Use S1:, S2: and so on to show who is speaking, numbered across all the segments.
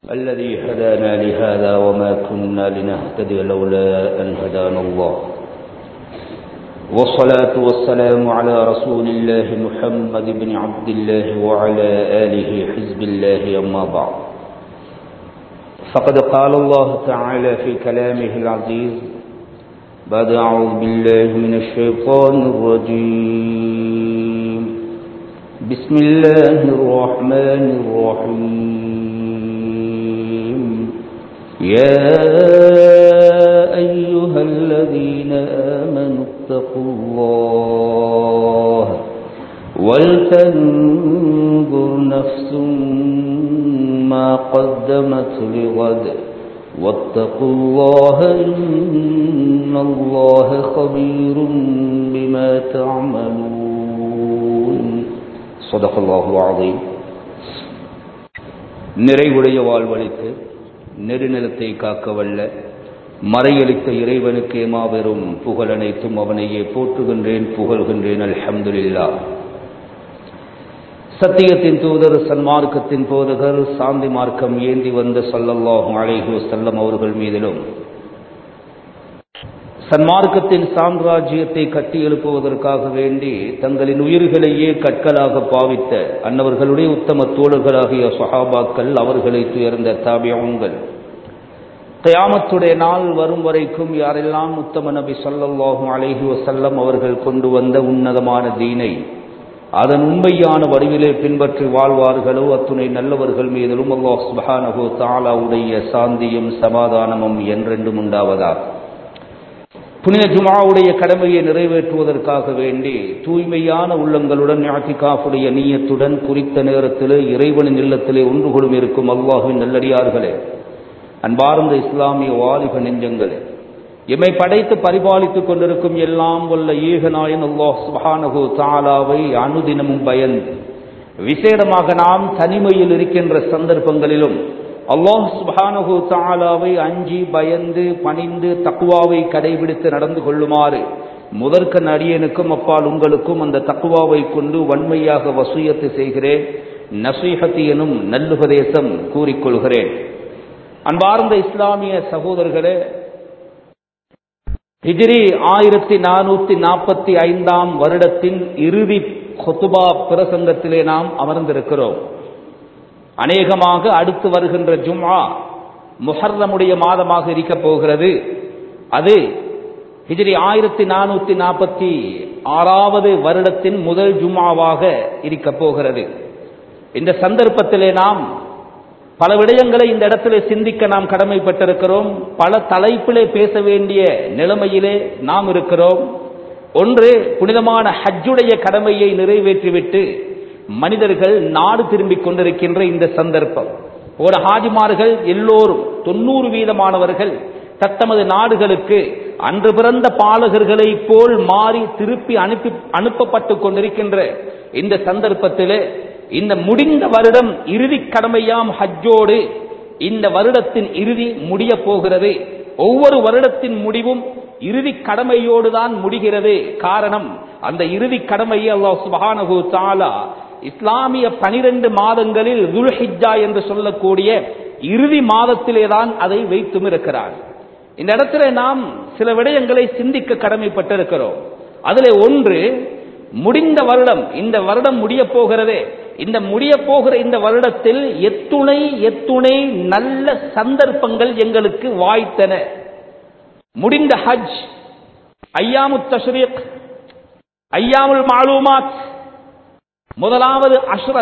S1: الذي هدانا لهذا وما كنا لنهتدي لولا أن هدانا الله والصلاة والسلام على رسول الله محمد بن عبد الله وعلى آله حزب الله أما بعد فقد قال الله تعالى في كلامه العزيز بعد أعوذ بالله من الشيطان الرجيم بسم الله الرحمن الرحيم يا أيها الذين آمنوا اتقوا الله ولتنظر نفس ما قدمت لغد واتقوا الله إن الله خبير بما تعملون صدق الله العظيم நிறைவுடைய வாழ்வழித்து நெருநிலத்தை காக்க வல்ல மறையளித்த இறைவனுக்கே மாபெரும் புகழ் அனைத்தும் அவனையே போற்றுகின்றேன் புகழ்கின்றேன் அல்ஹம்துலில்லா சத்தியத்தின் தூதர் சன்மார்க்கத்தின் போதகர் சாந்தி மார்க்கம் ஏந்தி வந்த சல்லல்லாஹும் அலைஹு செல்லம் அவர்கள் மீதிலும் சன்மார்க்கத்தின் சாம்ராஜ்யத்தை கட்டி எழுப்புவதற்காக வேண்டி தங்களின் உயிர்களையே கற்களாக பாவித்த அன்னவர்களுடைய உத்தம தோழர்களாகிய சஹாபாக்கள் அவர்களை துயர்ந்த தாபியங்கள் கயாமத்துடைய நாள் வரும் வரைக்கும் யாரெல்லாம் உத்தம நபி சொல்லல்லாஹும் அலைஹி வசல்லம் அவர்கள் கொண்டு வந்த உன்னதமான தீனை அதன் உண்மையான வடிவிலே பின்பற்றி வாழ்வார்களோ அத்துணை நல்லவர்கள் மீதிலும் அல்லாஹ் சுபஹானஹு தாலாவுடைய சாந்தியும் சமாதானமும் என்றென்றும் உண்டாவதாக புனித ஜுமாவுடைய கடமையை நிறைவேற்றுவதற்காக வேண்டி தூய்மையான உள்ளங்களுடன் ஞாத்திகாஃபுடைய நீயத்துடன் குறித்த நேரத்திலே இறைவனின் இல்லத்திலே ஒன்று கொடும் இருக்கும் அல்லாஹுவின் நல்லடியார்களே அன்பார்ந்த இஸ்லாமிய வாலிப நெஞ்சங்களே எம்மை படைத்து பரிபாலித்துக் கொண்டிருக்கும் எல்லாம் வல்ல ஈகநாயன் அல்லாஹ் சுபானகு தாலாவை அனுதினமும் பயந்து விசேடமாக நாம் தனிமையில் இருக்கின்ற சந்தர்ப்பங்களிலும் அல்லாஹ் சுபானகு தாலாவை அஞ்சி பயந்து பணிந்து தக்குவாவை கடைபிடித்து நடந்து கொள்ளுமாறு முதற்க நடிகனுக்கும் அப்பால் உங்களுக்கும் அந்த தக்குவாவை கொண்டு வன்மையாக வசூயத்து செய்கிறேன் நசீஹத்தி எனும் நல்லுபதேசம் கூறிக்கொள்கிறேன் அன்பார்ந்த இஸ்லாமிய சகோதரர்களே ஹிஜிரி ஆயிரத்தி நானூத்தி நாற்பத்தி ஐந்தாம் வருடத்தின் இறுதி கொத்துபா பிரசங்கத்திலே நாம் அமர்ந்திருக்கிறோம் அநேகமாக அடுத்து வருகின்ற ஜும்ஆ முஹர்ரமுடைய மாதமாக இருக்க போகிறது அது ஹிஜிரி ஆயிரத்தி நானூத்தி நாற்பத்தி ஆறாவது வருடத்தின் முதல் ஜும்மாவாக இருக்க போகிறது இந்த சந்தர்ப்பத்திலே நாம் பல விடயங்களை இந்த இடத்துல சிந்திக்க நாம் கடமைப்பட்டிருக்கிறோம் பல தலைப்பிலே பேச வேண்டிய நிலைமையிலே நாம் இருக்கிறோம் ஒன்று புனிதமான ஹஜ்ஜுடைய கடமையை நிறைவேற்றிவிட்டு மனிதர்கள் நாடு திரும்பிக் கொண்டிருக்கின்ற இந்த சந்தர்ப்பம் ஒரு ஹாஜிமார்கள் எல்லோரும் தொண்ணூறு வீதமானவர்கள் தத்தமது நாடுகளுக்கு அன்று பிறந்த பாலகர்களை போல் மாறி திருப்பி அனுப்பி அனுப்பப்பட்டு கொண்டிருக்கின்ற இந்த சந்தர்ப்பத்திலே இந்த முடிந்த வருடம் இறுதி கடமையாம் ஹஜ்ஜோடு இந்த வருடத்தின் இறுதி முடிய போகிறது ஒவ்வொரு வருடத்தின் முடிவும் இறுதி கடமையோடு தான் முடிகிறது காரணம் அந்த இறுதி கடமையை அல்லாஹ் சுபஹானஹு தாலா இஸ்லாமிய பனிரெண்டு மாதங்களில் துல்ஹிஜா என்று சொல்லக்கூடிய இறுதி மாதத்திலே தான் அதை வைத்தும் இருக்கிறார் இந்த இடத்துல நாம் சில விடயங்களை சிந்திக்க கடமைப்பட்டிருக்கிறோம் அதில் ஒன்று முடிந்த வருடம் இந்த வருடம் முடிய போகிறதே இந்த முடிய போகிற இந்த வருடத்தில் எத்துணை எத்துணை நல்ல சந்தர்ப்பங்கள் எங்களுக்கு வாய்த்தன முடிந்த ஹஜ் ஐயாமு தஷ்ரீக் ஐயாமுல் மாலூமாத் முதலாவது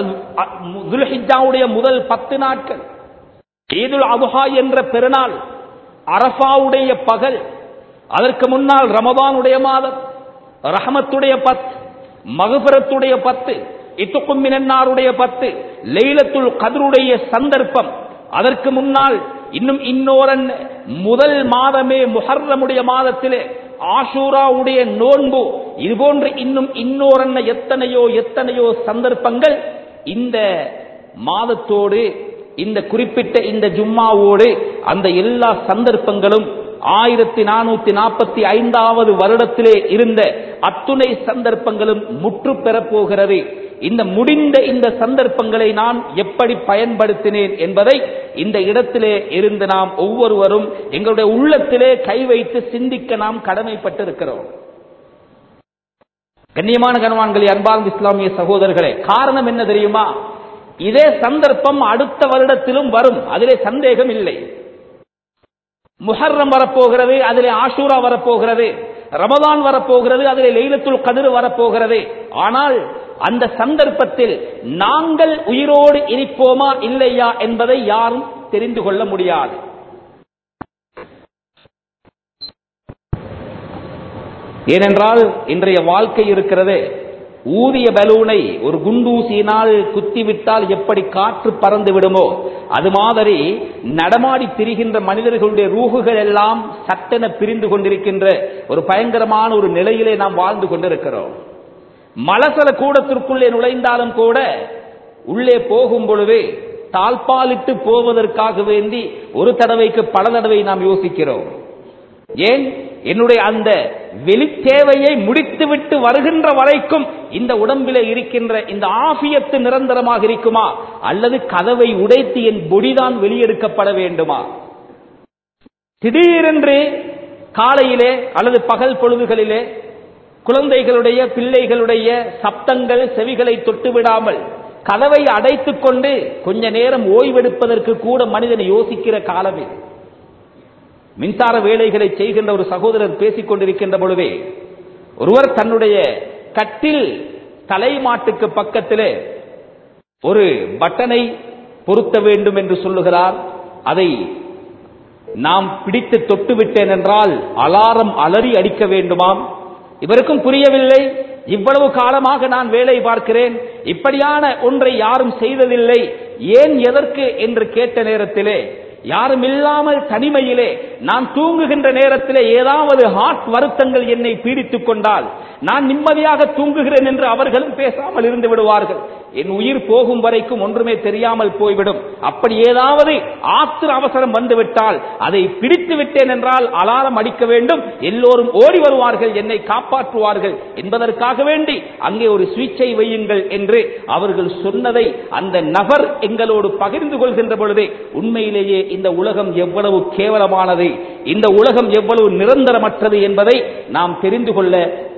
S1: அஷ்ரல் முதல் பத்து நாட்கள் ஈதுல் அபுஹா என்ற பெருநாள் அரபாவுடைய பகல் அதற்கு முன்னால் ரமதானுடைய மாதம் ரஹமத்துடைய பத்து மகுபரத்துடைய பத்து இத்துக்கும் மினன்னாருடைய பத்து லெய்லத்துல் கதருடைய சந்தர்ப்பம் அதற்கு முன்னால் இன்னும் இன்னோரன் முதல் மாதமே முஹர்ரமுடைய மாதத்திலே ஆஷூராவுடைய நோன்பு இது போன்று இன்னும் இன்னோரன்ன எத்தனையோ எத்தனையோ சந்தர்ப்பங்கள் இந்த மாதத்தோடு இந்த குறிப்பிட்ட இந்த ஜும்மாவோடு அந்த எல்லா சந்தர்ப்பங்களும் ஆயிரத்தி நானூத்தி நாற்பத்தி ஐந்தாவது வருடத்திலே இருந்த அத்துணை சந்தர்ப்பங்களும் முற்று பெறப் போகிறது இந்த முடிந்த இந்த சந்தர்ப்பங்களை நான் எப்படி பயன்படுத்தினேன் என்பதை இந்த இடத்திலே இருந்து நாம் ஒவ்வொருவரும் எங்களுடைய உள்ளத்திலே கை வைத்து சிந்திக்க நாம் கடமைப்பட்டிருக்கிறோம் கண்ணியமான கனவான்களே அன்பார்ந்த இஸ்லாமிய சகோதரர்களே காரணம் என்ன தெரியுமா இதே சந்தர்ப்பம் அடுத்த வருடத்திலும் வரும் அதிலே சந்தேகம் இல்லை முஹர்ரம் வரப்போகிறது அதிலே ஆஷூரா வரப்போகிறது ரமதான் வரப்போகிறது அதிலே லைலத்துல் கதிர் வரப்போகிறது ஆனால் அந்த சந்தர்ப்பத்தில் நாங்கள் உயிரோடு இருப்போமா இல்லையா என்பதை யாரும் தெரிந்து கொள்ள முடியாது ஏனென்றால் இன்றைய வாழ்க்கை இருக்கிறது ஊதிய பலூனை ஒரு குண்டூசியினால் குத்திவிட்டால் எப்படி காற்று பறந்து விடுமோ அது மாதிரி நடமாடி திரிகின்ற மனிதர்களுடைய ரூகுகள் எல்லாம் சட்டென பிரிந்து கொண்டிருக்கின்ற ஒரு பயங்கரமான ஒரு நிலையிலே நாம் வாழ்ந்து கொண்டிருக்கிறோம் மலசல கூடத்திற்குள்ளே நுழைந்தாலும் கூட உள்ளே போகும் பொழுது தாழ்பாலிட்டு போவதற்காக வேண்டி ஒரு தடவைக்கு பல தடவை நாம் யோசிக்கிறோம் ஏன் என்னுடைய அந்த வெளித்தேவையை முடித்துவிட்டு வருகின்ற வரைக்கும் இந்த உடம்பிலே இருக்கின்ற இந்த ஆபியத்து நிரந்தரமாக இருக்குமா அல்லது கதவை உடைத்து என் பொடிதான் வெளியெடுக்கப்பட வேண்டுமா திடீரென்று காலையிலே அல்லது பகல் பொழுதுகளிலே குழந்தைகளுடைய பிள்ளைகளுடைய சப்தங்கள் செவிகளை தொட்டு விடாமல் கதவை அடைத்துக் கொண்டு கொஞ்ச நேரம் ஓய்வெடுப்பதற்கு கூட மனிதன் யோசிக்கிற காலமே மின்சார வேலைகளை செய்கின்ற ஒரு சகோதரர் பேசிக் கொண்டிருக்கின்ற பொழுதே ஒருவர் தன்னுடைய கட்டில் தலைமாட்டுக்கு பக்கத்திலே ஒரு பட்டனை பொருத்த வேண்டும் என்று சொல்லுகிறார் அதை நாம் பிடித்து தொட்டு விட்டேன் என்றால் அலாரம் அலறி அடிக்க வேண்டுமாம் இவருக்கும் புரியவில்லை இவ்வளவு காலமாக நான் வேலை பார்க்கிறேன் இப்படியான ஒன்றை யாரும் செய்ததில்லை ஏன் எதற்கு என்று கேட்ட நேரத்திலே யாரும் இல்லாமல் தனிமையிலே நான் தூங்குகின்ற நேரத்திலே ஏதாவது ஹார்ட் வருத்தங்கள் என்னை பீடித்துக் கொண்டால் நான் நிம்மதியாக தூங்குகிறேன் என்று அவர்களும் பேசாமல் இருந்து விடுவார்கள் என் உயிர் போகும் வரைக்கும் ஒன்றுமே தெரியாமல் போய்விடும் அப்படி ஏதாவது ஆத்திர அவசரம் வந்துவிட்டால் அதை பிடித்து விட்டேன் என்றால் அலாரம் அடிக்க வேண்டும் எல்லோரும் ஓடி வருவார்கள் என்னை காப்பாற்றுவார்கள் என்பதற்காக வேண்டி அங்கே ஒரு சுவிட்சை வையுங்கள் என்று அவர்கள் சொன்னதை அந்த நபர் எங்களோடு பகிர்ந்து கொள்கின்ற பொழுதே உண்மையிலேயே இந்த உலகம் எவ்வளவு கேவலமானது இந்த உலகம் எவ்வளவு நிரந்தரமற்றது என்பதை நாம் தெரிந்து கொள்ள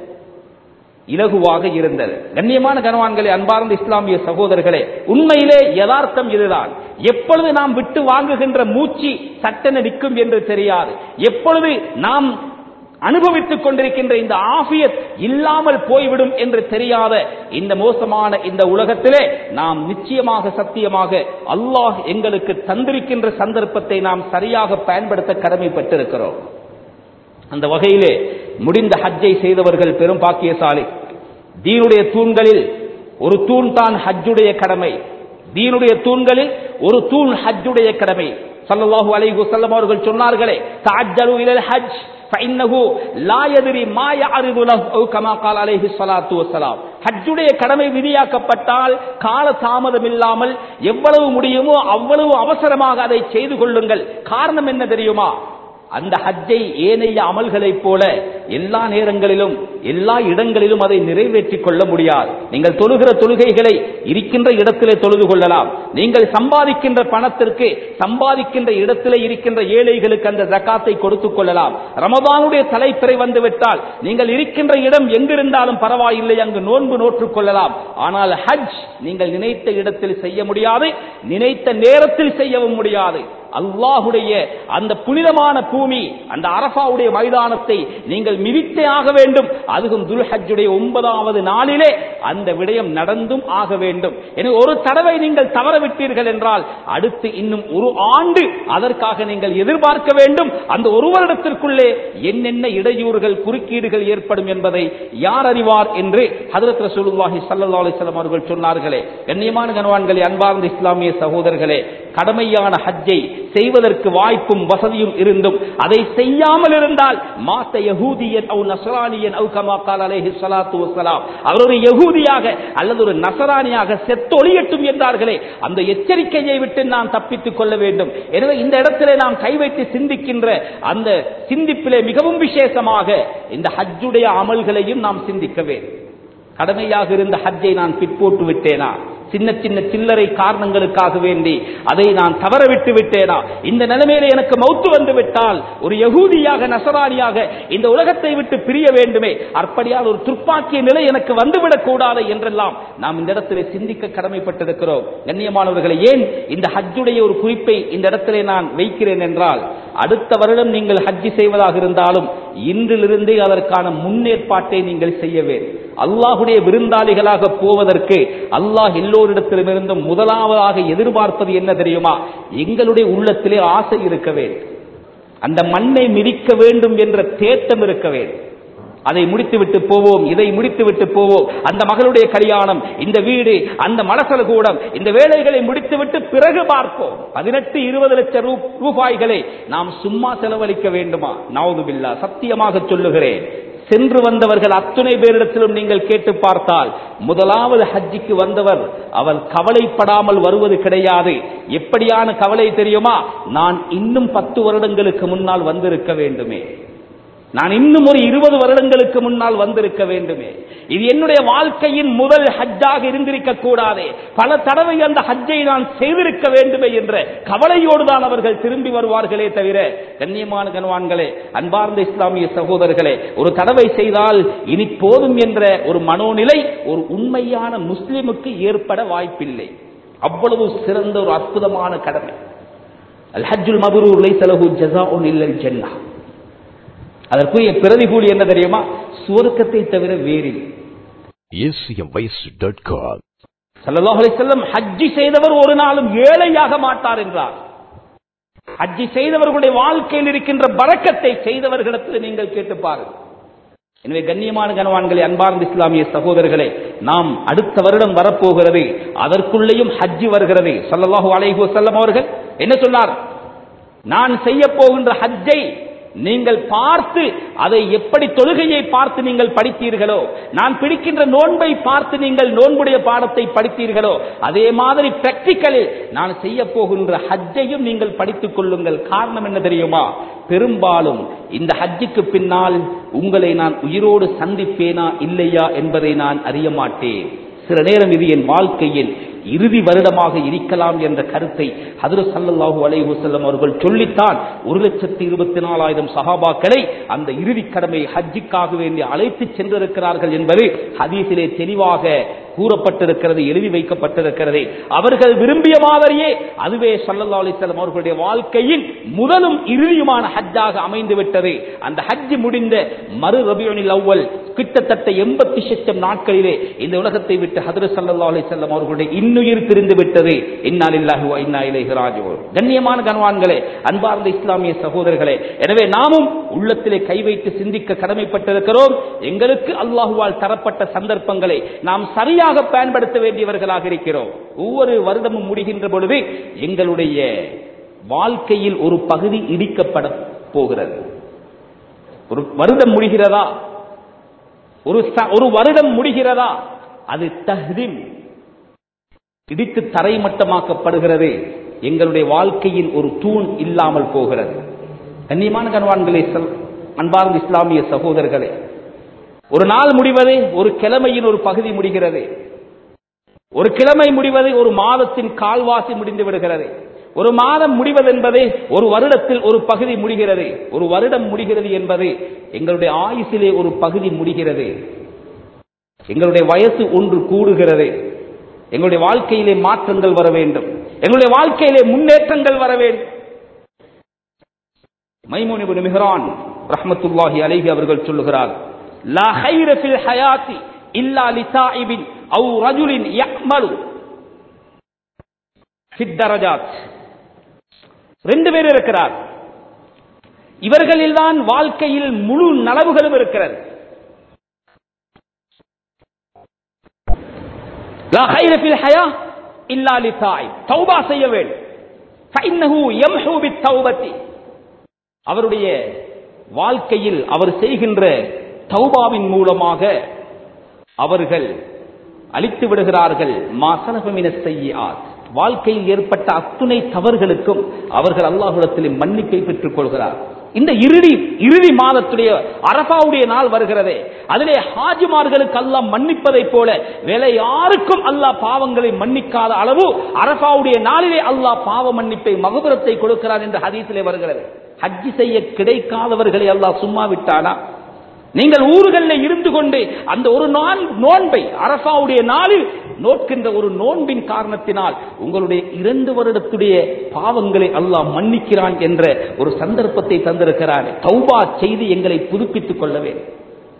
S1: இலகுவாக இருந்தது கண்ணியமான கனவான்களே அன்பார்ந்த இஸ்லாமிய சகோதரர்களே உண்மையிலே யதார்த்தம் இதுதான் எப்பொழுது நாம் விட்டு வாங்குகின்ற மூச்சு சட்டென நிற்கும் என்று தெரியாது எப்பொழுது நாம் அனுபவித்துக் கொண்டிருக்கின்ற இந்த ஆபியத் இல்லாமல் போய்விடும் என்று தெரியாத இந்த மோசமான இந்த உலகத்திலே நாம் நிச்சயமாக சத்தியமாக அல்லாஹ் எங்களுக்கு தந்திருக்கின்ற சந்தர்ப்பத்தை நாம் சரியாக பயன்படுத்த கடமைப்பட்டிருக்கிறோம் அந்த வகையிலே முடிந்த ஹஜ்ஜை செய்தவர்கள் பெரும் பாக்கியசாலி தீனுடைய தூண்களில் ஒரு தூண் தான் ஹஜ்ஜுடைய கடமை தீனுடைய தூண்களில் ஒரு தூண் ஹஜ்ஜுடைய கடமை சல்லல்லாஹு அலைஹி வஸல்லம் அவர்கள் சொன்னார்களே தஅஜ்ஜலு இலல் ஹஜ் فإنه لا يدري ما يعرض له أو كما قال عليه الصلاة والسلام ஹஜ்ஜுடைய கடமை விதியாக்கப்பட்டால் கால தாமதம் இல்லாமல் எவ்வளவு முடியுமோ அவ்வளவு அவசரமாக அதை செய்து கொள்ளுங்கள் காரணம் என்ன தெரியுமா அந்த ஹஜ்ஜை ஏனைய அமல்களைப் போல எல்லா நேரங்களிலும் எல்லா இடங்களிலும் அதை நிறைவேற்றிக் கொள்ள முடியாது நீங்கள் தொழுகிற தொழுகைகளை இருக்கின்ற இடத்திலே தொழுது கொள்ளலாம் நீங்கள் சம்பாதிக்கின்ற பணத்திற்கு சம்பாதிக்கின்ற இடத்திலே இருக்கின்ற ஏழைகளுக்கு அந்த ஜக்காத்தை கொடுத்துக் கொள்ளலாம் ரமதானுடைய தலைப்பிறை வந்துவிட்டால் நீங்கள் இருக்கின்ற இடம் எங்கிருந்தாலும் பரவாயில்லை அங்கு நோன்பு நோற்றுக் கொள்ளலாம் ஆனால் ஹஜ் நீங்கள் நினைத்த இடத்தில் செய்ய முடியாது நினைத்த நேரத்தில் செய்யவும் முடியாது அல்லாஹுடைய அந்த புனிதமான பூமி அந்த அரபாவுடைய மைதானத்தை நீங்கள் மிதித்தே ஆக வேண்டும் அதுவும் துல்ஹஜ்ஜுடைய ஒன்பதாவது நாளிலே அந்த விடயம் நடந்தும் ஆக வேண்டும் எனவே ஒரு தடவை நீங்கள் தவற விட்டீர்கள் என்றால் அடுத்து இன்னும் ஒரு ஆண்டு அதற்காக நீங்கள் எதிர்பார்க்க வேண்டும் அந்த ஒரு வருடத்திற்குள்ளே என்னென்ன இடையூறுகள் குறுக்கீடுகள் ஏற்படும் என்பதை யார் அறிவார் என்று ஹதரத் ரசூலுல்லாஹி ஸல்லல்லாஹு அலைஹி வஸல்லம் அவர்கள் சொன்னார்களே கண்ணியமான கனவான்களே அன்பார்ந்த இஸ்லாமிய சகோதரர்களே கடமையான ஹஜ்ஜை செய்வதற்கு வாய்ப்பும் வசதியும் இருந்தும் அதை செய்யாமல் இருந்தால் மாத்த யகூதியன் அவு நசரானியன் அவு கமா கால் அலைஹி ஸலாத்து வஸலாம் அவர் ஒரு யகூதியாக அல்லது ஒரு நசரானியாக செத்தொழியட்டும் என்றார்களே அந்த எச்சரிக்கையை விட்டு நாம் தப்பித்துக் கொள்ள வேண்டும் எனவே இந்த இடத்திலே நாம் கை வைத்து சிந்திக்கின்ற அந்த சிந்திப்பிலே மிகவும் விசேஷமாக இந்த ஹஜ்ஜுடைய அமல்களையும் நாம் சிந்திக்க வேண்டும் கடமையாக இருந்த ஹஜ்ஜை நான் பிற்போட்டு விட்டேனா சின்ன சின்ன சில்லறை காரணங்களுக்காக வேண்டி அதை நான் தவற விட்டு விட்டேனா இந்த நிலைமையில எனக்கு மௌத்து வந்து விட்டால் ஒரு யகூதியாக நசராணியாக இந்த உலகத்தை விட்டு பிரிய வேண்டுமே அற்படியால் ஒரு துப்பாக்கிய நிலை எனக்கு வந்துவிடக் கூடாது என்றெல்லாம் நாம் இந்த இடத்திலே சிந்திக்க கடமைப்பட்டிருக்கிறோம் கண்ணியமானவர்களை ஏன் இந்த ஹஜ்ஜுடைய ஒரு குறிப்பை இந்த இடத்திலே நான் வைக்கிறேன் என்றால் அடுத்த வருடம் நீங்கள் ஹஜ்ஜி செய்வதாக இருந்தாலும் இன்றிலிருந்தே அதற்கான முன்னேற்பாட்டை நீங்கள் செய்ய வேண்டும் அல்லாஹுடைய விருந்தாளிகளாக போவதற்கு அல்லாஹ் எல்லோரிடத்திலுமிருந்தும் முதலாவதாக எதிர்பார்ப்பது என்ன தெரியுமா எங்களுடைய உள்ளத்திலே ஆசை இருக்க வேண்டும் அந்த மண்ணை மிதிக்க வேண்டும் என்ற தேட்டம் இருக்க வேண்டும் அதை முடித்துவிட்டு போவோம் இதை முடித்துவிட்டு போவோம் அந்த மகளுடைய கல்யாணம் இந்த வீடு அந்த மலசல கூடம் இந்த வேலைகளை முடித்துவிட்டு பிறகு பார்ப்போம் பதினெட்டு இருபது லட்சம் ரூ- ரூபாய்களை நாம் சும்மா செலவழிக்க வேண்டுமா நாவுதுபில்லா சத்தியமாக சொல்லுகிறேன் சென்று வந்தவர்கள் அத்துணை பேரிடத்திலும் நீங்கள் கேட்டு பார்த்தால் முதலாவது ஹஜ்ஜிக்கு வந்தவர் அவர் கவலைப்படாமல் வருவது கிடையாது எப்படியான கவலை தெரியுமா நான் இன்னும் பத்து வருடங்களுக்கு முன்னால் வந்திருக்க வேண்டுமே நான் இன்னும் ஒரு இருபது வருடங்களுக்கு முன்னால் வந்திருக்க வேண்டுமே இது என்னுடைய வாழ்க்கையின் முதல் ஹஜ்ஜாக இருந்திருக்க கூடாதே பல தடவை அந்த ஹஜ்ஜை நான் செய்திருக்க வேண்டுமே என்ற கவலையோடு தான் அவர்கள் திரும்பி வருவார்களே தவிர கண்ணியமான கனவான்களே அன்பார்ந்த இஸ்லாமிய சகோதரர்களே ஒரு தடவை செய்தால் இனி போதும் என்ற ஒரு மனோநிலை ஒரு உண்மையான முஸ்லிமுக்கு ஏற்பட வாய்ப்பில்லை அவ்வளவு சிறந்த ஒரு அற்புதமான கடமை அல் ஹஜ்ஜுல் மபரூர் லைஸலஹு ஜஸாஉன் இல்லல் ஜன்னah அதற்குரிய பிரதிகூலி என்ன தெரியுமா சுவர்க்கத்தை தவிர வேறில்லை
S2: acmways.com.
S1: ஸல்லல்லாஹு அலைஹி வஸல்லம் ஹஜ்ஜி செய்தவர் ஒரு நாளும் ஏழையாக மாட்டார் என்றார் ஹஜ்ஜி செய்தவர்களுடைய வாழ்க்கையில் இருக்கின்ற பறக்கத்தை செய்தவர்களிடத்தில் நீங்கள் கேட்டு பாருங்கள் எனவே கண்ணியமான கனவான்களே அன்பார்ந்த இஸ்லாமிய சகோதரர்களே நாம் அடுத்த வருடம் வரப்போகிறது அதற்குள்ளேயும் ஹஜ்ஜி வருகிறது ஸல்லல்லாஹு அலைஹி வஸல்லம் அவர்கள் என்ன சொன்னார் நான் செய்ய போகின்ற ஹஜ்ஜை நீங்கள் பார்த்து அதை எப்படி தொழுகையை பார்த்து நீங்கள் படித்தீர்களோ நான் பிடிக்கின்ற நோன்பை பார்த்து நீங்கள் நோன்புடைய பாடத்தை படித்தீர்களோ அதே மாதிரி பிராக்டிக்கலில் நான் செய்ய போகின்ற ஹஜ்ஜையும் நீங்கள் படித்துக் கொள்ளுங்கள் காரணம் என்ன தெரியுமா பெரும்பாலும் இந்த ஹஜ்ஜுக்கு பின்னால் உங்களை நான் உயிரோடு சந்திப்பேனா இல்லையா என்பதை நான் அறிய மாட்டேன் சில நேரம் இது என் வாழ்க்கையில் இறுதி வருடமாக இருக்கலாம் என்ற கருத்தை ஹதரு சல்லல்லாஹு அலைஹி வஸல்லம் அவர்கள் சொல்லித்தான் ஒரு லட்சத்தி இருபத்தி நாலாயிரம் சஹாபாக்களை அந்த இறுதி கடமை ஹஜ்ஜிக்காக வேண்டி அழைத்து சென்றிருக்கிறார்கள் என்பது ஹதீஸிலே தெளிவாக கூறப்பட்டிருக்கிறது எழுதி வைக்கப்பட்டிருக்கிறது அவர்கள் விரும்பிய மாதிரியே அதுவே சல்லல்லாஹு அலைஹி வஸல்லம் அவர்களுடைய வாழ்க்கையின் முதலும் இறுதியுமான ஹஜ்ஜாக அமைந்து விட்டது அந்த ஹஜ் முடிந்த மறு ரபியுனில் அவ்வல் கிட்டத்தட்ட எண்பத்தி லட்சம் நாட்களிலே இந்த உலகத்தை விட்டு ஹதரத் ஸல்லல்லாஹு அலைஹி வஸல்லம் அவர்களுடைய இன்னுயிர் பிரிந்து விட்டது இன்னாலில்லாஹி வ இன்னா இலைஹி ராஜிஊன் கண்ணியமான கனவான்களே அன்பார்ந்த இஸ்லாமிய சகோதரர்களே எனவே நாமும் உள்ளத்திலே கை வைத்து சிந்திக்க கடமைப்பட்டிருக்கிறோம் எங்களுக்கு அல்லாஹுவால் தரப்பட்ட சந்தர்ப்பங்களை நாம் சரியாக பயன்படுத்த வேண்டியவர்களாக இருக்கிறோம் ஒவ்வொரு வருடமும் முடிகின்ற பொழுது எங்களுடைய வாழ்க்கையில் ஒரு பகுதி இடிக்கப்பட போகிறது ஒரு வருடம் முடிகிறதா ஒரு ச- ஒரு வருடம் முடிகிறதா அது தஹ்தீம் இடித்து தரைமட்டமாக்கப்படுகிறது எங்களுடைய வாழ்க்கையின் ஒரு தூண் இல்லாமல் போகிறது கண்ணியமான கண்வான்களே சொல்- அன்பார்ந்த இஸ்லாமிய சகோதரர்களே ஒரு நாள் முடிவது ஒரு கிழமையின் ஒரு பகுதி முடிகிறது ஒரு கிழமை முடிவது ஒரு மாதத்தின் கால்வாசி முடிந்து விடுகிறது ஒரு மாதம் முடிவது என்பது ஒரு வருடத்தில் ஒரு பகுதி முடிகிறது ஒரு வருடம் முடிகிறது என்பது எங்களுடைய ஆயுசிலே ஒரு பகுதி முடிகிறது எங்களுடைய வயசு ஒன்று கூடுகிறது எங்களுடைய வாழ்க்கையிலே மாற்றங்கள் வர வேண்டும் எங்களுடைய வாழ்க்கையிலே முன்னேற்றங்கள் வர வேண்டும் மைமூன் இப்னு மிஹ்ரான் ரஹ்மத்துல்லாஹி அலைஹி அவர்கள் சொல்லுகிறார் லா ஹைர ஃபில் ஹயாத்தி இல்லா லிசாயிபின் அவு ரஜுலின் யக்மலு ஃபித் தரஜாத் ரெண்டு பேர் இருக்கிறார் இவர்களில்தான் வாழ்க்கையில் முழு நலவுகளும் இருக்கிறது லா ஹைர ஃபில் ஹயா இல்லா லிசாயிப் தௌபா செய்ய வேண்டும் ஃபஇன்னஹு யம்ஹு பித்தௌபத்தி அவருடைய வாழ்க்கையில் அவர் செய்கின்ற தௌபாவின் மூலமாக அவர்கள் அழித்து விடுகிறார்கள் மாசனகமின செய்யாத் வாழ்க்கையில் ஏற்பட்ட அத்துணை தவறுகளுக்கும் அவர்கள் அல்லாஹுடத்தில் மன்னிப்பை பெற்றுக் கொள்கிறார் இந்த இறுதி இறுதி மாதத்துடைய அரபாவுடைய நாள் வருகிறதே அதிலே ஹாஜிமார்களுக்கு அல்லாஹ் மன்னிப்பதைப் போல வேற யாருக்கும் அல்லாஹ் பாவங்களை மன்னிக்காத அளவு அரபாவுடைய நாளிலே அல்லாஹ் பாவ மன்னிப்பை மகுபுரத்தை கொடுக்கிறார் என்று ஹதீஸிலே வருகிறது ஹஜ்ஜி செய்ய கிடைக்காதவர்களை அல்லாஹ் சும்மா விட்டானா நீங்கள் ஊர்களில் இருந்து கொண்டு அந்த ஒரு நான் நோன்பை அரசாவுடைய நாளில் நோட்கின்ற ஒரு நோன்பின் காரணத்தினால் உங்களுடைய இரண்டு வருடத்துடைய பாவங்களை அல்லாஹ் மன்னிக்கிறான் என்ற ஒரு சந்தர்ப்பத்தை தந்திருக்கிறார் தௌபா செய்து எங்களை புதுப்பித்துக் கொள்ள வேண்டும்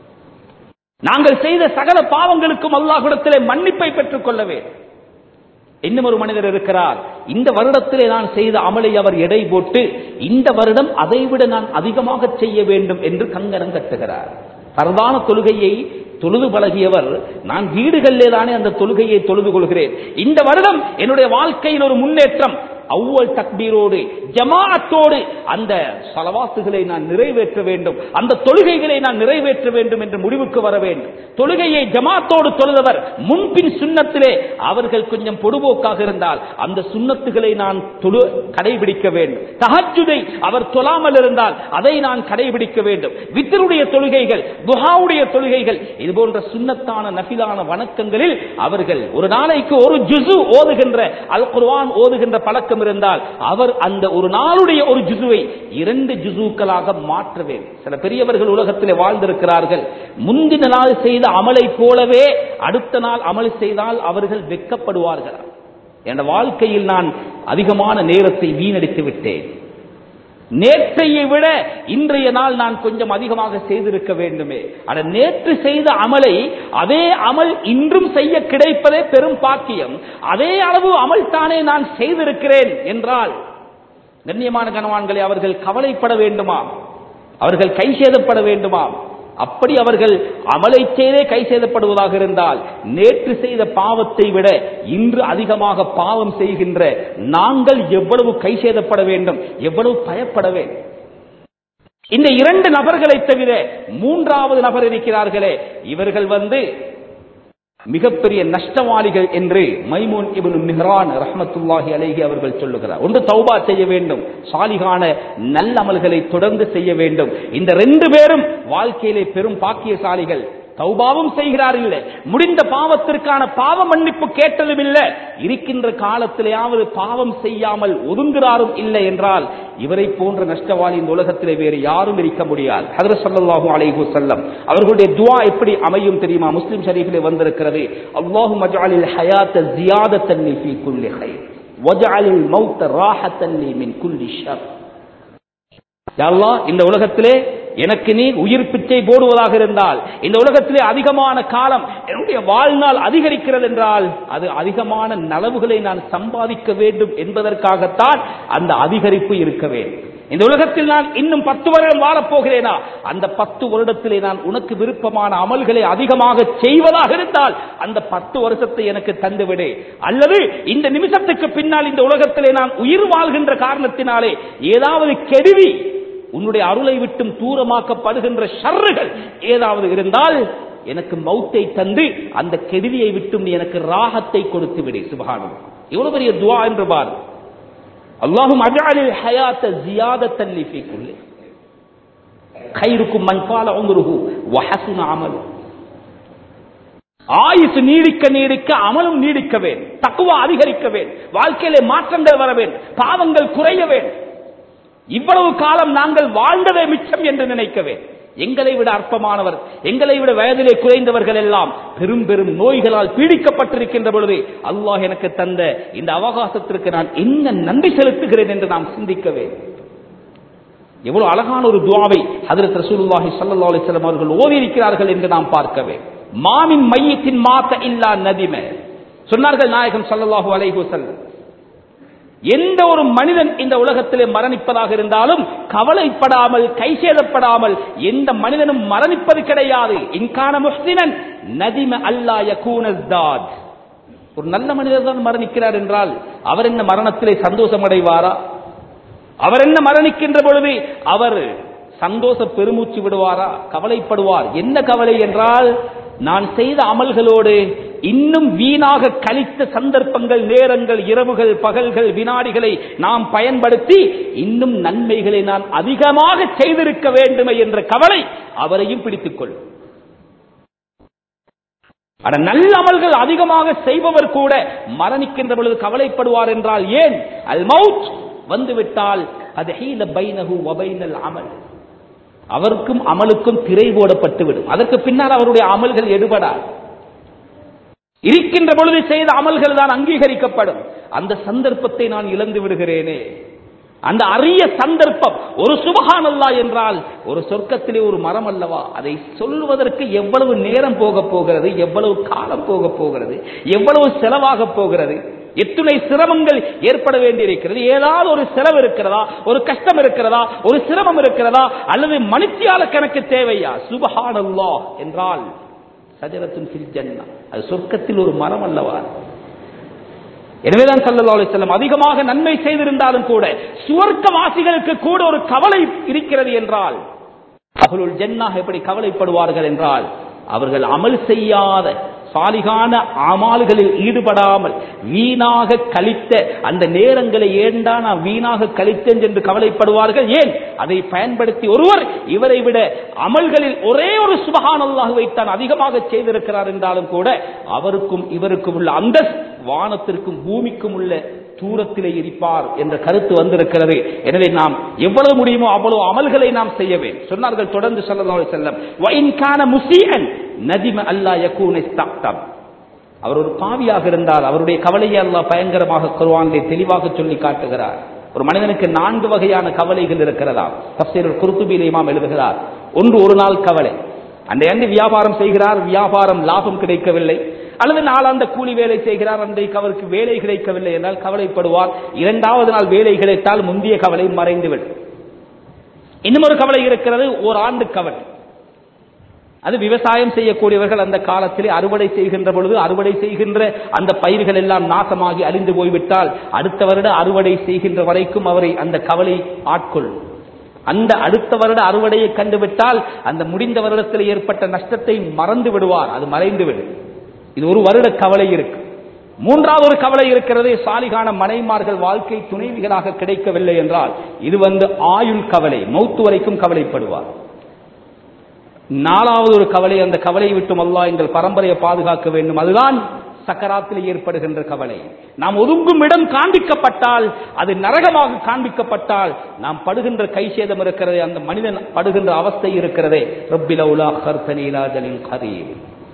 S1: நாங்கள் செய்த சகல பாவங்களுக்கும் அல்லாஹ்விடத்திலே மன்னிப்பை பெற்றுக் கொள்ள வேண்டும் இன்னும் ஒரு மனிதர் இருக்கிறார் இந்த வருடத்திலே நான் செய்த அமலை அவர் எடை போட்டு இந்த வருடம் அதைவிட நான் அதிகமாக செய்ய வேண்டும் என்று கங்கணம் கட்டுகிறார் பரதான தொழுகையை தொழுது பழகியவர் நான் வீடுகளிலே தானே அந்த தொழுகையை தொழுது கொள்கிறேன் இந்த வருடம் என்னுடைய வாழ்க்கையில் ஒரு முன்னேற்றம் அவ்வல் தக்பீரோடு ஜமாஅத்தோடு அந்த சலவாத்துகளை நான் நிறைவேற்ற வேண்டும் அந்த தொழுகைகளை நான் நிறைவேற்ற வேண்டும் என்று முடிவுக்கு வர வேண்டும் தொழுகையை ஜமாத்தோடு தொழுதவர் முன்பின் சுண்ணத்திலே அவர்கள் கொஞ்சம் பொடுபோக்காக இருந்தால் அந்த சுண்ணத்துகளை நான் தொழு கடைபிடிக்க வேண்டும் தஹஜுதை அவர் தொழாமல் இருந்தால் அதை நான் கடைபிடிக்க வேண்டும் வித்தருடைய தொழுகைகள் துஹாவுடைய தொழுகைகள் இது போன்ற சுண்ணத்தான நபிலான வணக்கங்களில் அவர்கள் ஒரு நாளைக்கு ஒரு ஜுசு ஓதுகின்ற அல் குர்ஆன் ஓதுகின்ற பழக்கம் இருந்தால் அவர் அந்த ஒரு நாளுடைய ஒரு ஜுசுவை இரண்டு ஜுசுக்களாக மாற்ற வேண்டும் சில பெரியவர்கள் உலகத்திலே வாழ்ந்திருக்கிறார்கள் முந்தின நாள் செய்த அமலை போலவே அடுத்த நாள் அமல் செய்தால் அவர்கள் வெட்கப்படுவார்கள் என் வாழ்க்கையில் நான் அதிகமான நேரத்தை வீணடித்து விட்டேன் நேற்றையை விட இன்றைய நாள் நான் கொஞ்சம் அதிகமாக செய்திருக்க வேண்டுமே அட நேற்று செய்த அமலை அதே அமல் இன்றும் செய்ய கிடைப்பதே பெரும் பாக்கியம் அதே அளவு அமல் தானே நான் செய்திருக்கிறேன் என்றால் கண்ணியமான கணவான்களை அவர்கள் கவலைப்பட வேண்டுமா அவர்கள் கை சேதப்பட வேண்டுமா அப்படி அவர்கள் அமலை செய்தே கை செய்தப்படுவதாக இருந்தால் நேற்று செய்த பாவத்தை விட இன்று அதிகமாக பாவம் செய்கின்ற நாங்கள் எவ்வளவு கை சேதப்பட வேண்டும் எவ்வளவு பயப்பட வேண்டும் இந்த இரண்டு நபர்களை தவிர மூன்றாவது நபர் இருக்கிறார்களே இவர்கள் வந்து மிகப்பெரிய நஷ்டவாளிகள் என்று மைமூன் இப்னு மிஹ்ரான் ரஹ்மத்துல்லாஹி அலைஹி அவர்கள் சொல்லுகிறார் ஒன்று தௌபா செய்ய வேண்டும் சாலிகான நல்ல அமல்களை தொடர்ந்து செய்ய வேண்டும் இந்த ரெண்டு பேரும் வாழ்க்கையிலே பெரும் பாக்கியசாலிகள் தௌபாவும் செய்கிறார் இல்லை முடிந்த பாவத்திற்கான பாவ மன்னிப்பு கேட்டதும் இல்லை இருக்கின்ற காலத்திலேயாவது பாவம் செய்யாமல் ஒதுங்குகிறாரும் இல்லை என்றால் இவரை போன்ற நஷ்டவாளி இந்த உலகத்திலே வேறு யாரும் இருக்க முடியாது ஹதரத் ஸல்லல்லாஹு அலைஹி வஸல்லம் அவர்களுடைய துஆ எப்படி அமையும் தெரியுமா முஸ்லிம் ஷரீஃபிலே வந்திருக்கிறது அல்லாஹு மஜ்அலில் ஹயாத்த ஜியாதத்தன் லி ஃபீ குல்லி கைர் வஜ்அலில் மௌத்த ராஹத்தன் லி மின் குல்லி ஷர் யா அல்லாஹ் இந்த உலகத்திலே எனக்கு நீ உயிர் பிச்சை போடுவதாக இருந்தால் இந்த உலகத்திலே அதிகமான காலம் என்னுடைய வாழ்நாள் அதிகரிக்கிறது என்றால் அது அதிகமான நலவுகளை நான் சம்பாதிக்க வேண்டும் என்பதற்காகத்தான் அந்த அதிகரிப்பு இருக்க வேண்டும் இந்த உலகத்தில் நான் இன்னும் பத்து வருடம் வாழப் போகிறேனா அந்த பத்து வருடத்திலே நான் உனக்கு விருப்பமான அமல்களை அதிகமாக செய்வதாக இருந்தால் அந்த பத்து வருஷத்தை எனக்கு தந்துவிடு அல்லது இந்த நிமிஷத்துக்கு பின்னால் இந்த உலகத்திலே நான் உயிர் வாழ்கின்ற காரணத்தினாலே ஏதாவது கெடுவி உன்னுடைய அருளை விட்டும் தூரமாக்கப்படுகின்ற ஷர்றுகள் ஏதாவது இருந்தால் எனக்கு மௌத்தை தந்து அந்த கெடுதியை விட்டும் நீ எனக்கு ராகத்தை கொடுத்து விடு சுபகானம் எவ்வளவு பெரிய துவா என்று பாரு அல்லாஹும் அஜாலில் ஹயாத்த ஜியாதத்தன் லி ஃபீ குல்லி கைருக்கும் மண்பால உம்ருஹு வஹசுன அமலு ஆயுசு நீடிக்க நீடிக்க அமலும் நீடிக்க வேண்டும் தக்குவா அதிகரிக்க வேண்டும் வாழ்க்கையிலே மாற்றங்கள் வர வேண்டும் பாவங்கள் குறைய வேண்டும் இவ்வளவு காலம் நாங்கள் வாழ்ந்ததே மிச்சம் என்று நினைக்கவே எங்களை விட அற்பமானவர் எங்களை விட வயதிலே குறைந்தவர்கள் எல்லாம் பெரும் பெரும் நோய்களால் பீடிக்கப்பட்டிருக்கின்ற பொழுது அல்லாஹ் எனக்கு தந்த இந்த அவகாசத்திற்கு நான் என்ன நன்றி செலுத்துகிறேன் என்று நாம் சிந்திக்கவே எவ்வளவு அழகான ஒரு துவாவை ஹதரத் ரசூலுல்லாஹி ஸல்லல்லாஹு அலைஹி வஸல்லம் அவர்கள் ஓதி இருக்கிறார்கள் என்று நாம் பார்க்கவே மாமின் மையத்தின் மாத்த இல்லா நதிம சொன்னார்கள் நாயகம் ஸல்லல்லாஹு அலைஹி வஸல்லம் எந்த ஒரு மனிதன் இந்த உலகத்திலே மரணிப்பதாக இருந்தாலும் கவலைப்படாமல் கைசேதப்படாமல் எந்த மனிதனும் மரணிப்பது கிடையாது இன்கான முஸ்லிமன் நதிம அல்லா யகூனஸ்தாத் ஒரு நல்ல மனிதர் தான் மரணிக்கிறார் என்றால் அவர் என்ன மரணத்திலே சந்தோஷம் அடைவாரா அவர் என்ன மரணிக்கின்ற பொழுது அவர் சந்தோஷ பெருமூச்சு விடுவாரா கவலைப்படுவார் என்ன கவலை என்றால் நான் செய்த அமல்களோடு இன்னும் வீணாக கழித்த சந்தர்ப்பங்கள் நேரங்கள் இரவுகள் பகல்கள் வினாடிகளை நாம் பயன்படுத்தி இன்னும் நன்மைகளை நான் அதிகமாக செய்திருக்க வேண்டுமே என்ற கவலை அவரையும் பிடித்துக் கொள்ளும் ஆனா நல்ல அமல்கள் அதிகமாக செய்பவர் கூட மரணிக்கின்ற பொழுது கவலைப்படுவார் என்றால் ஏன் அல் மவுத் வந்துவிட்டால் அது ஹீல பைனஹு வபைனல் அமல் அவருக்கும் அமலுக்கும் திரை போடப்பட்டு விடும் அதற்கு பின்னால் அவருடைய அமல்கள் எடுபடாது இருக்கின்ற பொழுது செய்த அமல்கள் தான் அங்கீகரிக்கப்படும் அந்த சந்தர்ப்பத்தை நான் இழந்து விடுகிறேனே அந்த அரிய சந்தர்ப்பம் ஒரு சுபகான் அல்லா என்றால் ஒரு சொர்க்கத்திலே ஒரு மரம் அல்லவா அதை சொல்லுவதற்கு எவ்வளவு நேரம் போக போகிறது எவ்வளவு காலம் போக போகிறது எவ்வளவு செலவாக போகிறது எத்துணை சிரமங்கள் ஏற்பட வேண்டியிருக்கிறது ஏதாவது ஒரு செலவு இருக்கிறதா ஒரு கஷ்டம் இருக்கிறதா ஒரு சிரமம் இருக்கிறதா அல்லது மனுத்தியால கணக்கு தேவையா சுபஹான் அல்லா என்றால் சஜரத்தின் ஃபில் ஜன்னா அது சொர்க்கத்தில் ஒரு மரம் அல்லவா எனவேதான் சல்லா அலிஸ்லாம் அதிகமாக நன்மை செய்திருந்தாலும் கூட சுவர்க்க வாசிகளுக்கு கூட ஒரு கவலை இருக்கிறது என்றால் அவர்கள் ஜென்னாக எப்படி கவலைப்படுவார்கள் என்றால் அவர்கள் அமல் செய்யாத சாலிகான அமால்களில் ஈடுபடாமல் வீணாக கழித்த அந்த நேரங்களை ஏண்டா நான் வீணாக கழித்தேன் என்று கவலைப்படுவார்கள் ஏன் அதை பயன்படுத்தி ஒருவர் இவரை விட அமல்களில் ஒரே ஒரு சுபகான் அல்லாஹுவை தான் அதிகமாக செய்திருக்கிறார் என்றாலும் கூட அவருக்கும் இவருக்கும் உள்ள அந்த வானத்திற்கும் பூமிக்கும் உள்ள தூரத்திலே இருப்பார் என்ற கருத்து வந்திருக்கிறது எனவே நாம் எவ்வளவு முடியுமோ அவ்வளவு அமல்களை நாம் செய்ய வேண்டும் சொன்னார்கள் தொடர்ந்து சொல்லலாம் செல்லம் வைன்கான முசீகன் நதிம அல்லா யக்கூனை ஸ்தாப்தம் அவர் ஒரு பாவியாக இருந்தால் அவருடைய கவலையை அல்லாஹ் பயங்கரமாக குர்வானிலே தெளிவாக சொல்லி காட்டுகிறார் ஒரு மனிதனுக்கு நான்கு வகையான கவலைகள் இருக்கிறதா தப்சீர் குருத்துபில் இமாம் எழுதுகிறார் ஒன்று ஒரு நாள் கவலை அந்த வியாபாரம் செய்கிறார் வியாபாரம் லாபம் கிடைக்கவில்லை அல்லது நாளாந்த கூலி வேலை செய்கிறார் அன்றைக்கு அவருக்கு வேலை கிடைக்கவில்லை என்றால் கவலைப்படுவார் இரண்டாவது நாள் வேலை கிடைத்தால் முந்தைய கவலை மறைந்துவிடும் இன்னும் ஒரு கவலை இருக்கிறது ஒரு ஆண்டு கவலை அது விவசாயம் செய்யக்கூடியவர்கள் அந்த காலத்திலே அறுவடை செய்கின்ற பொழுது அறுவடை செய்கின்ற அந்த பயிர்கள் எல்லாம் நாசமாகி அழிந்து போய்விட்டால் அடுத்த வருட அறுவடை செய்கின்ற வரைக்கும் அவரை அந்த கவலை ஆட்கொள்ளும் அந்த அடுத்த வருட அறுவடையை கண்டுவிட்டால் அந்த முடிந்த வருடத்தில் ஏற்பட்ட நஷ்டத்தை மறந்து விடுவார் அது மறைந்து விடும் இது ஒரு வருட கவலை இருக்கு மூன்றாவது ஒரு கவலை இருக்கிறது சாலிகான மனைமார்கள் வாழ்க்கை துணைவிகளாக கிடைக்கவில்லை என்றால் இது வந்து ஆயுள் கவலை மௌத்து வரைக்கும் கவலைப்படுவார் நாலாவது ஒரு கவலை அந்த கவலையை விட்டும் அல்லா எங்கள் பரம்பரையை பாதுகாக்க வேண்டும் அதுதான் சக்கராத்தில் ஏற்படுகின்ற கவலை நாம் ஒதுங்கும் இடம் காண்பிக்கப்பட்டால் அது நரகமாக காண்பிக்கப்பட்டால் நாம் படுகின்ற கை சேதம் இருக்கிறதே அந்த மனிதன் படுகின்ற அவஸ்தை இருக்கிறதே ரப்பிலவுலா கர்த்தனீலாஜலின் கரீர்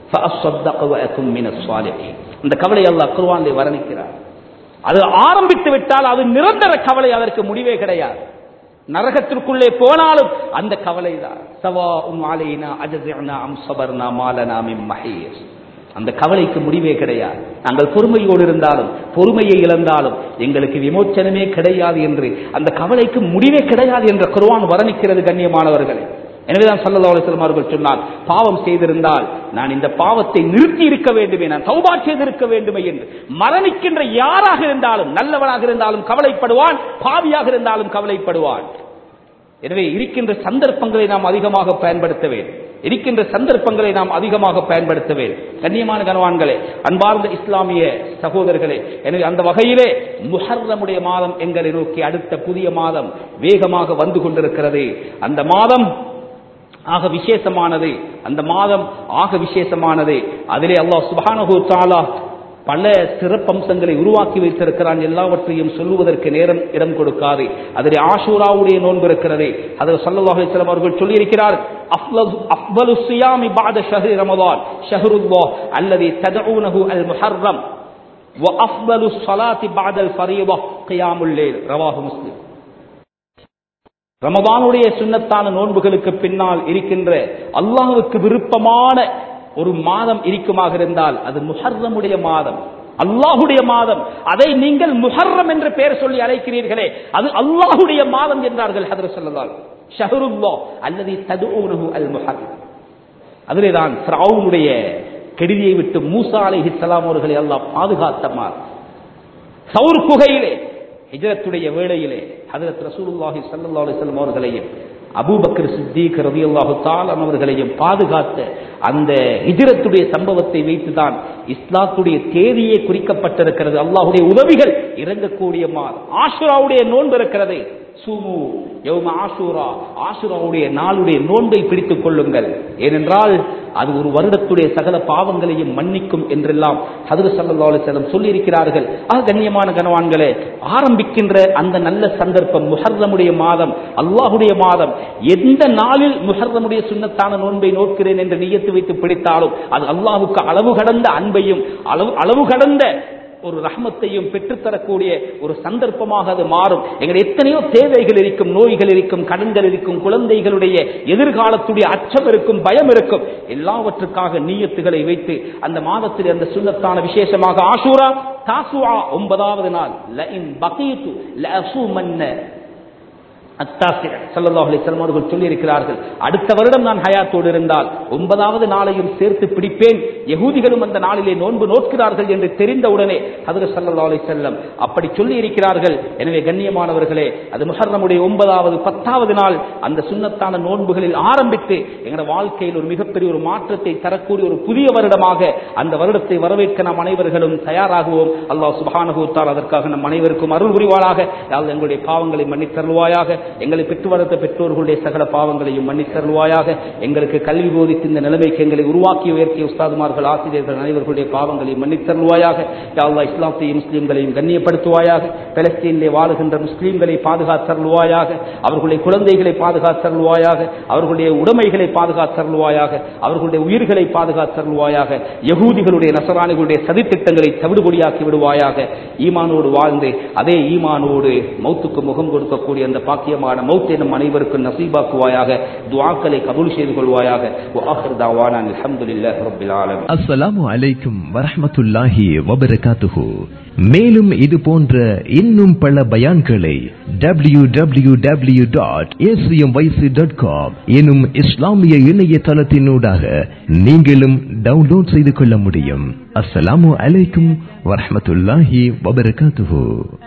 S1: அந்த கவலை அல்லாஹ் குர்வானிலே வர்ணிக்கிறார் அது ஆரம்பித்து விட்டால் அது நிரந்தர கவலை அதற்கு முடிவே கிடையாது நரகத்திற்குள்ளே போனாலும் அந்த கவலை தான் சவா உம் ஆலைனா அஜசினா அம் சபர்னா மாலனா மிம் மஹேஷ் அந்த கவலைக்கு முடிவே கிடையாது நாங்கள் பொறுமையோடு இருந்தாலும் பொறுமையை இழந்தாலும் எங்களுக்கு விமோச்சனமே கிடையாது என்று அந்த கவலைக்கு முடிவே கிடையாது என்ற குர்வான் வர்ணிக்கிறது கண்ணியமானவர்களே எனவேதான் சல்லா அலிஸ்லாம் அவர்கள் சொன்னார் பாவம் செய்திருந்தால் நான் இந்த பாவத்தை நிறுத்தி இருக்க வேண்டுமே நான் சௌபா செய்திருக்க வேண்டுமே என்று மரணிக்கின்ற யாராக இருந்தாலும் நல்லவனாக இருந்தாலும் கவலைப்படுவான் பாவியாக இருந்தாலும் கவலைப்படுவான் எனவே இருக்கின்ற சந்தர்ப்பங்களை நாம் அதிகமாக பயன்படுத்த வேண்டும் இருக்கின்ற சந்தர்ப்பங்களை நாம் அதிகமாக பயன்படுத்த வேண்டும் கண்ணியமான கனவான்களே அன்பார்ந்த இஸ்லாமிய சகோதரர்களே எனவே அந்த வகையிலே முஹர்ரமுடைய மாதம் எங்களை நோக்கி அடுத்த புதிய மாதம் வேகமாக வந்து கொண்டிருக்கிறது அந்த மாதம் ஆக விசேஷமானது அந்த மாதம் ஆக விசேஷமானது அதிலே அல்லாஹ் சுபானஹு தாலா பல சிறப்பம்சங்களை உருவாக்கி வைத்திருக்கிறான் எல்லாவற்றையும் சொல்லுவதற்கு நேரம் இடம் கொடுக்காது அதிலே ஆஷூராவுடைய நோன்பு இருக்கிறது அதில் சல்லல்லாஹு அலைஹி வஸல்லம் அவர்கள் சொல்லியிருக்கிறார் அஃபலு சியாமி பாத ஷஹ்ரி ரமதான் ஷஹ்ருல்லாஹ் அல்லதி ததஊனஹு அல் முஹர்ரம் وأفضل الصلاة بعد الفريضة قيام الليل رواه مسلم ரமதானுடைய சுண்ணத்தான நோன்புகளுக்கு பின்னால் இருக்கின்ற அல்லாஹுக்கு விருப்பமான ஒரு மாதம் இருக்குமாக இருந்தால் அது முஹர்ரமுடைய மாதம் அல்லாஹுடைய மாதம் அதை நீங்கள் முஹர்ரம் என்று பெயர் சொல்லி அழைக்கிறீர்களே அது அல்லாஹுடைய மாதம் என்றார்கள் ஹதர சொல்லதால் ஷஹருல்லா அல்லது ததுஊனஹு அல் முஹர்ரம் அதிலே தான் ஃபிரௌனுடைய கெடுதியை விட்டு மூசா அலைஹிஸ்ஸலாம் அவர்களை அல்லாஹ் பாதுகாத்த மாதம் சவுர் குகையிலே ஹிஜரத்துடைய வேளையிலே ஹதரத் ரசூலுல்லாஹி ஸல்லல்லாஹு அலைஹி வஸல்லம் அவர்களையும் அபூபக்கர் சித்திக் ரலியல்லாஹு தஆலா அவர்களையும் பாதுகாத்த அந்த ஹிஜ்ரத்துடைய சம்பவத்தை வைத்துதான் இஸ்லாத்துடைய தேதியே குறிக்கப்பட்டிருக்கிறது அல்லாஹ்வுடைய உதவிகள் இறங்கக்கூடிய மாதம் ஆஷுராவுடைய நோன்பு இருக்கிறது சுமு யௌம ஆஷூரா ஆஷுராவுடைய நாளுடைய நோன்பை பிடித்துக் கொள்ளுங்கள் ஏனென்றால் அது ஒரு வருடத்துடைய சகல பாவங்களையும் மன்னிக்கும் என்றெல்லாம் ஹதரு சல்லா அலிசல்லம் சொல்லியிருக்கிறார்கள் ஆக கண்ணியமான கனவான்களே ஆரம்பிக்கின்ற அந்த நல்ல சந்தர்ப்பம் முஹர்ரமுடைய மாதம் அல்லாஹுடைய மாதம் எந்த நாளில் முஹர்ரமுடைய சுண்ணத்தான நோன்பை நோக்கிறேன் என்று நியத்து வைத்து பிடித்தாலும் அது அல்லாஹுக்கு அளவு கடந்த அன்பையும் அளவு அளவு கடந்த ஒரு ரஹ்மத்தையும் பெற்றுத்தரக்கூடிய ஒரு சந்தர்ப்பமாக அது மாறும் எங்கள் எத்தனையோ தேவைகள் இருக்கும் நோய்கள் இருக்கும் கடன்கள் இருக்கும் குழந்தைகளுடைய எதிர்காலத்துடைய அச்சம் இருக்கும் பயம் இருக்கும் எல்லாவற்றுக்காக நீயத்துகளை வைத்து அந்த மாதத்தில் அந்த சுண்ணத்தான விசேஷமாக ஆஷூரா தாசுவா ஒன்பதாவது நாள் லஇன் பகீது லஅசூமன்ன அவர்கள் சொல்லியிருக்கிறார்கள் அடுத்த வருடம் நான் ஹயாத்தோடு இருந்தால் ஒன்பதாவது நாளையும் சேர்த்து பிடிப்பேன் யகூதிகளும் அந்த நாளிலே நோன்பு நோக்கிறார்கள் என்று தெரிந்தவுடனே ஹதரத் சல்லா அலி செல்லம் அப்படி சொல்லி இருக்கிறார்கள் எனவே கண்ணியமானவர்களே அது முஹர்ரமுடைய ஒன்பதாவது பத்தாவது நாள் அந்த சுண்ணத்தான நோன்புகளில் ஆரம்பித்து எங்களோட வாழ்க்கையில் ஒரு மிகப்பெரிய ஒரு மாற்றத்தை தரக்கூடிய ஒரு புதிய வருடமாக அந்த வருடத்தை வரவேற்க நாம் அனைவர்களும் தயாராகுவோம் அல்லாஹ் சுபானுகூத்தார் அதற்காக நம் அனைவருக்கும் அருள் புரிவாராக யாவது எங்களுடைய பாவங்களை மன்னித்தருள்வாயாக எங்களை பெற்று வளர்த்த பெற்றோர்களுடைய சகல பாவங்களையும் மன்னித்தருள்வாயாக எங்களுக்கு கல்வி போதித்து இந்த நிலைமைக்கு எங்களை உருவாக்கி உயர்த்திய உஸ்தாதுமார்கள் ஆசிரியர்கள் அனைவர்களுடைய பாவங்களையும் மன்னித்தருள்வாயாக யாழ்லா இஸ்லாத்தையும் முஸ்லீம்களையும் கண்ணியப்படுத்துவாயாக பலஸ்தீனிலே வாழுகின்ற முஸ்லீம்களை பாதுகாத்தருள்வாயாக அவர்களுடைய குழந்தைகளை பாதுகாத்தருள்வாயாக அவர்களுடைய உடைமைகளை பாதுகாத்தருள்வாயாக அவர்களுடைய உயிர்களை பாதுகாத்தருள்வாயாக யகூதிகளுடைய நசராணிகளுடைய சதித்திட்டங்களை தவிடுபொடியாக்கி விடுவாயாக ஈமானோடு வாழ்ந்து அதே ஈமானோடு மௌத்துக்கு முகம் கொடுக்கக்கூடிய அந்த பாக்கியமான மௌத் எனும் அனைவருக்கும் நசீபாக்குவாயாக துவாக்களை கபூல் செய்து கொள்வாயாக வாஹர் தாவானா அல்ஹம்துலில்லாஹி ரப்பில் ஆலமீன்
S2: அஸ்ஸலாமு அலைக்கும் வரஹ்மத்துல்லாஹி வபரகாத்துஹு மேலும் இது போன்ற இன்னும் பல பயான்களை W W W dot dot com எனும் இஸ்லாமிய இணையதளத்தினூடாக நீங்களும் டவுன்லோட் செய்து கொள்ள முடியும் அஸ்ஸலாமு அலைக்கும் வரஹ்மத்துல்லாஹி வபரகாத்துஹு